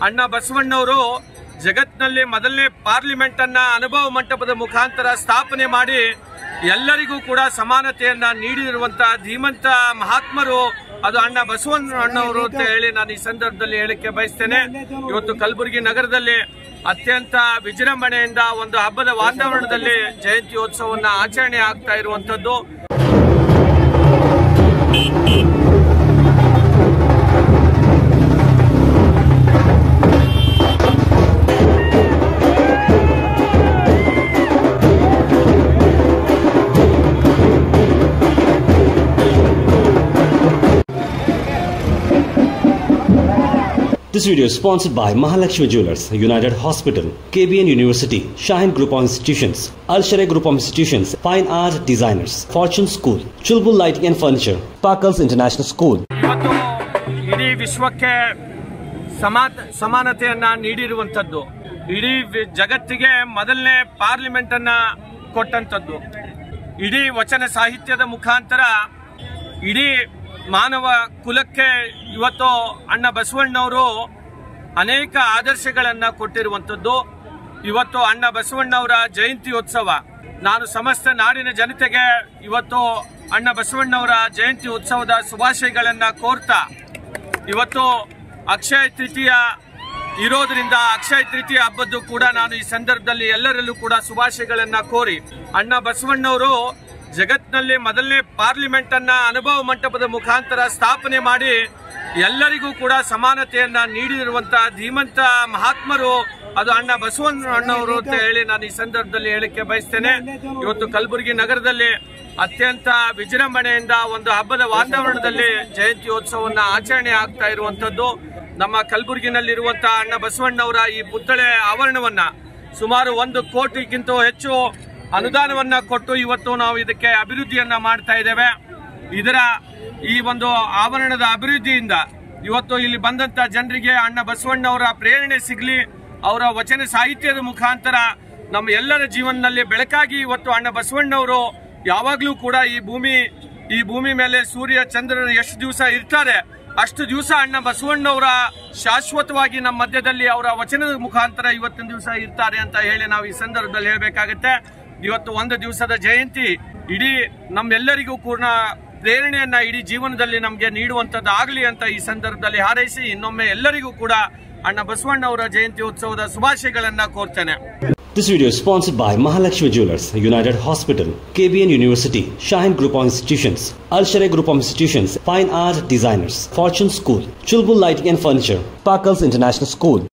ಅಣ್ಣ ಬಸವಣ್ಣವರು ಜಗತ್ನಲ್ಲಿ ಮೊದಲನೇ ಪಾರ್ಲಿಮೆಂಟ್ ಅನ್ನ ಅನುಭವ ಮಂಟಪದ ಮುಖಾಂತರ ಸ್ಥಾಪನೆ ಮಾಡಿ ಎಲ್ಲರಿಗೂ ಕೂಡ ಸಮಾನತೆಯನ್ನ ನೀಡಿರುವಂತಹ ಧೀಮಂತ ಮಹಾತ್ಮರು ಅದು ಅಣ್ಣ ಬಸವಣ್ಣನವರು ಅಂತ ಹೇಳಿ ನಾನು ಈ ಸಂದರ್ಭದಲ್ಲಿ ಹೇಳಿಕೆ ಬಯಸ್ತೇನೆ ಇವತ್ತು ಕಲಬುರಗಿ ನಗರದಲ್ಲಿ ಅತ್ಯಂತ ವಿಜೃಂಭಣೆಯಿಂದ ಒಂದು ಹಬ್ಬದ ವಾತಾವರಣದಲ್ಲಿ ಜಯಂತ್ಯೋತ್ಸವವನ್ನ ಆಚರಣೆ ಆಗ್ತಾ ಇರುವಂತದ್ದು This video is sponsored by Mahalakshmi Jewelers, United Hospital, KBN University, Shine Group of Institutions, Al Sharia Group of Institutions, Fine Art Designers, Fortune School, Chulbul Lighting and Furniture, Sparkles International School. ಇವತ್ತು ಇಡೀ ವಿಶ್ವಕ್ಕೆ ಸಮಾತ ಸಮಾನತೆಯನ್ನ ನೀಡಿರುವಂತದ್ದು ಇಡೀ V- ಜಗತ್ತಿಗೆ ಮೊದಲನೇ parliament ಅನ್ನ ಕೊಟ್ಟಂತದ್ದು ಇಡೀ ವಚನ ಸಾಹಿತ್ಯದ ಮುಖಾಂತರ ಇಡೀ ಮಾನವ ಕುಲಕ್ಕೆ ಇವತ್ತು ಅಣ್ಣ ಬಸವಣ್ಣವರು ಅನೇಕ ಆದರ್ಶಗಳನ್ನ ಕೊಟ್ಟಿರುವಂತದ್ದು ಇವತ್ತು ಅಣ್ಣ ಬಸವಣ್ಣವರ ಜಯಂತ್ಯೋತ್ಸವ ನಾನು ಸಮಸ್ತ ನಾಡಿನ ಜನತೆಗೆ ಇವತ್ತು ಅಣ್ಣ ಬಸವಣ್ಣವರ ಜಯಂತಿ ಉತ್ಸವದ ಶುಭಾಶಯಗಳನ್ನ ಕೋರ್ತಾ ಇವತ್ತು ಅಕ್ಷಯ ತೃತೀಯ ಇರೋದ್ರಿಂದ ಅಕ್ಷಯ ತೃತೀಯ ಹಬ್ಬದ್ದು ಕೂಡ ನಾನು ಈ ಸಂದರ್ಭದಲ್ಲಿ ಎಲ್ಲರಲ್ಲೂ ಕೂಡ ಶುಭಾಶಯಗಳನ್ನ ಕೋರಿ ಅಣ್ಣ ಬಸವಣ್ಣವರು ಜಗತ್ನಲ್ಲಿ ಮೊದಲನೇ ಪಾರ್ಲಿಮೆಂಟ್ ಅನ್ನ ಅನುಭವ ಮಂಟಪದ ಮುಖಾಂತರ ಸ್ಥಾಪನೆ ಮಾಡಿ ಎಲ್ಲರಿಗೂ ಕೂಡ ಸಮಾನತೆಯನ್ನ ನೀಡಿರುವಂತಹ ಧೀಮಂತ ಮಹಾತ್ಮರು ಅದು ಅಣ್ಣ ಬಸವಣ್ಣನವರು ಅಂತ ಹೇಳಿ ನಾನು ಈ ಸಂದರ್ಭದಲ್ಲಿ ಹೇಳಿಕೆ ಬಯಸ್ತೇನೆ ಇವತ್ತು ಕಲಬುರಗಿ ನಗರದಲ್ಲಿ ಅತ್ಯಂತ ವಿಜೃಂಭಣೆಯಿಂದ ಒಂದು ಹಬ್ಬದ ವಾತಾವರಣದಲ್ಲಿ ಜಯಂತ್ಯೋತ್ಸವವನ್ನ ಆಚರಣೆ ಆಗ್ತಾ ಇರುವಂತದ್ದು ನಮ್ಮ ಕಲಬುರಗಿನಲ್ಲಿರುವಂತಹ ಅಣ್ಣ ಬಸವಣ್ಣವರ ಈ ಪುತ್ಥಳೆ ಆವರಣವನ್ನ ಸುಮಾರು ಒಂದು ಕೋಟಿಗಿಂತ ಹೆಚ್ಚು ಅನುದಾನವನ್ನ ಕೊಟ್ಟು ಇವತ್ತು ನಾವು ಇದಕ್ಕೆ ಅಭಿವೃದ್ಧಿಯನ್ನ ಮಾಡ್ತಾ ಇದ್ದೇವೆ ಇದರ ಈ ಒಂದು ಆವರಣದ ಅಭಿವೃದ್ಧಿಯಿಂದ ಇವತ್ತು ಇಲ್ಲಿ ಬಂದಂತ ಜನರಿಗೆ ಅಣ್ಣ ಬಸವಣ್ಣವರ ಪ್ರೇರಣೆ ಸಿಗ್ಲಿ ಅವರ ವಚನ ಸಾಹಿತ್ಯದ ಮುಖಾಂತರ ನಮ್ಮ ಎಲ್ಲರ ಜೀವನದಲ್ಲಿ ಬೆಳಕಾಗಿ ಇವತ್ತು ಅಣ್ಣ ಬಸವಣ್ಣವರು ಯಾವಾಗ್ಲೂ ಕೂಡ ಈ ಭೂಮಿ ಈ ಭೂಮಿ ಮೇಲೆ ಸೂರ್ಯ ಚಂದ್ರರು ಎಷ್ಟು ದಿವಸ ಇರ್ತಾರೆ ಅಷ್ಟು ದಿವಸ ಅಣ್ಣ ಬಸವಣ್ಣವರ ಶಾಶ್ವತವಾಗಿ ನಮ್ಮ ಮಧ್ಯದಲ್ಲಿ ಅವರ ವಚನದ ಮುಖಾಂತರ ಇವತ್ತಿನ ದಿವಸ ಇರ್ತಾರೆ ಅಂತ ಹೇಳಿ ನಾವು ಈ ಸಂದರ್ಭದಲ್ಲಿ ಹೇಳಬೇಕಾಗತ್ತೆ ಇವತ್ತು ಒಂದು ದಿವಸದ ಜಯಂತಿ ಇಡೀ ನಮ್ಮೆಲ್ಲರಿಗೂ ಕೂಡ ಪ್ರೇರಣೆಯನ್ನ ಇಡೀ ಜೀವನದಲ್ಲಿ ನಮಗೆ ನೀಡುವಂತದ್ದು ಆಗಲಿ ಅಂತ ಈ ಸಂದರ್ಭದಲ್ಲಿ ಹಾರೈಸಿ ಇನ್ನೊಮ್ಮೆ ಎಲ್ಲರಿಗೂ ಕೂಡ ಅಣ್ಣ ಬಸವಣ್ಣವರ ಜಯಂತಿ ಉತ್ಸವದ ಶುಭಾಶಯಗಳನ್ನ ಕೋರ್ತೇನೆ This video is sponsored by Mahalakshmi Jewelers, United Hospital, KBN University, Shine Group of Institutions, Al Sharia Group of Institutions, Fine Art Designers, Fortune School, Chulbul Lighting and Furniture, Sparkles International School.